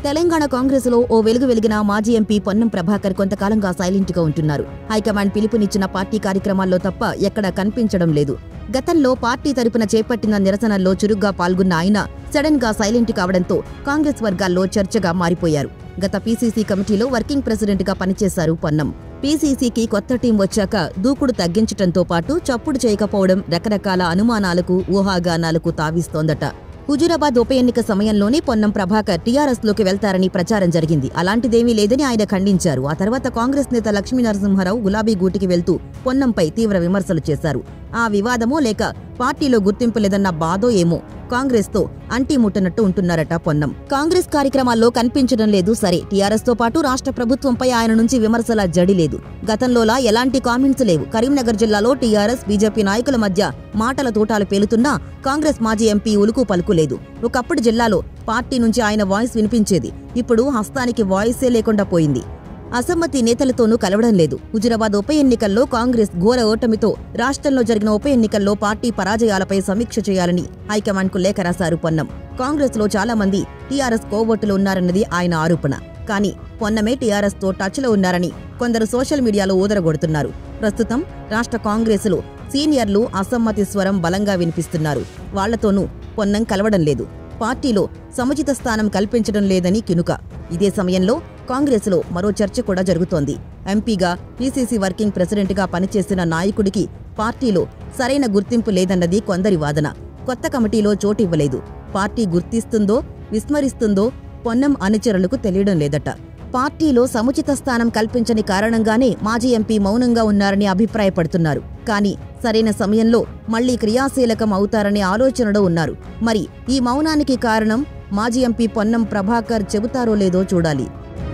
తెలంగాణ కాంగ్రెసులో ఓ వెలుగు వెలిగిన మాజీ ఎంపీ పొన్నం ప్రభాకర్ కొంతకాలంగా సైలెంట్ గా ఉంటున్నారు హైకమాండ్ పిలుపునిచ్చిన పార్టీ కార్యక్రమాల్లో తప్ప ఎక్కడా కనిపించడం లేదు గతంలో పార్టీ తరపున చేపట్టిన నిరసనల్లో చురుగ్గా పాల్గొన్న ఆయన సడన్ గా సైలెంట్ కావడంతో కాంగ్రెస్ వర్గాల్లో చర్చగా మారిపోయారు గత పీసీసీ కమిటీలో వర్కింగ్ ప్రెసిడెంట్ గా పనిచేశారు పొన్నం పీసీసీకి కొత్త టీం వచ్చాక దూకుడు తగ్గించటంతో పాటు చప్పుడు చేయకపోవడం రకరకాల అనుమానాలకు ఊహాగానాలకు తావిస్తోందట హుజూరాబాద్ ఉప ఎన్నిక సమయంలోనే పొన్నం ప్రభాకర్ టీఆర్ఎస్ లోకి వెళ్తారని ప్రచారం జరిగింది అలాంటిదేమీ లేదని ఆయన ఖండించారు ఆ తర్వాత కాంగ్రెస్ నేత లక్ష్మీనరసింహారావు గులాబీ గూటికి వెళ్తూ పొన్నంపై తీవ్ర విమర్శలు చేశారు ఆ వివాదమో లేక పార్టీలో గుర్తింపు లేదన్న బాధో ఏమో కాంగ్రెస్ తో అంటీ ముట్టనట్టు ఉంటున్నారట పొన్నం కాంగ్రెస్ కార్యక్రమాల్లో కనిపించడం లేదు సరే టీఆర్ఎస్ తో పాటు రాష్ట్ర ప్రభుత్వంపై ఆయన నుంచి విమర్శల జడి లేదు గతంలోలా ఎలాంటి కామెంట్స్ లేవు కరీంనగర్ జిల్లాలో టీఆర్ఎస్ బీజేపీ నాయకుల మధ్య మాటల తోటాలు పేలుతున్నా కాంగ్రెస్ మాజీ ఎంపీ ఉలుకు పలుకు లేదు ఒకప్పుడు జిల్లాలో పార్టీ నుంచి ఆయన వాయిస్ వినిపించేది ఇప్పుడు హస్తానికి వాయిసే లేకుండా పోయింది అసమ్మతి నేతలతోనూ కలవడం లేదు హుజురాబాద్ ఉప ఎన్నికల్లో కాంగ్రెస్ ఘోర ఓటమితో రాష్ట్రంలో జరిగిన ఉప ఎన్నికల్లో పార్టీ పరాజయాలపై సమీక్ష చేయాలని హైకమాండ్కు లేఖ రాశారు పొన్నం కాంగ్రెస్ లో చాలా మంది టీఆర్ఎస్ కోవోట్టులు ఉన్నారన్నది ఆయన ఆరోపణ కానీ పొన్నమే టీఆర్ఎస్ తో టచ్ లో ఉన్నారని కొందరు సోషల్ మీడియాలో ఊదరగొడుతున్నారు ప్రస్తుతం రాష్ట్ర కాంగ్రెసులో సీనియర్లు అసమ్మతి స్వరం బలంగా వినిపిస్తున్నారు వాళ్లతోనూ పొన్నం కలవడం లేదు పార్టీలో సముచిత స్థానం కల్పించడం లేదని కినుక ఇదే సమయంలో కాంగ్రెసులో మరో చర్చ కూడా జరుగుతోంది ఎంపీగా పీసీసీ వర్కింగ్ ప్రెసిడెంట్గా పనిచేసిన నాయకుడికి పార్టీలో సరైన గుర్తింపు లేదన్నది కొందరి వాదన కొత్త కమిటీలో చోటివ్వలేదు పార్టీ గుర్తిస్తుందో విస్మరిస్తుందో పొన్నం అనుచరులకు తెలియడం లేదట పార్టీలో సముచిత స్థానం కల్పించని కారణంగానే మాజీ ఎంపీ మౌనంగా ఉన్నారని అభిప్రాయపడుతున్నారు కానీ సరైన సమయంలో మళ్లీ క్రియాశీలకం అవుతారనే ఆలోచనలో ఉన్నారు మరి ఈ మౌనానికి కారణం మాజీ ఎంపీ పొన్నం ప్రభాకర్ చెబుతారో లేదో చూడాలి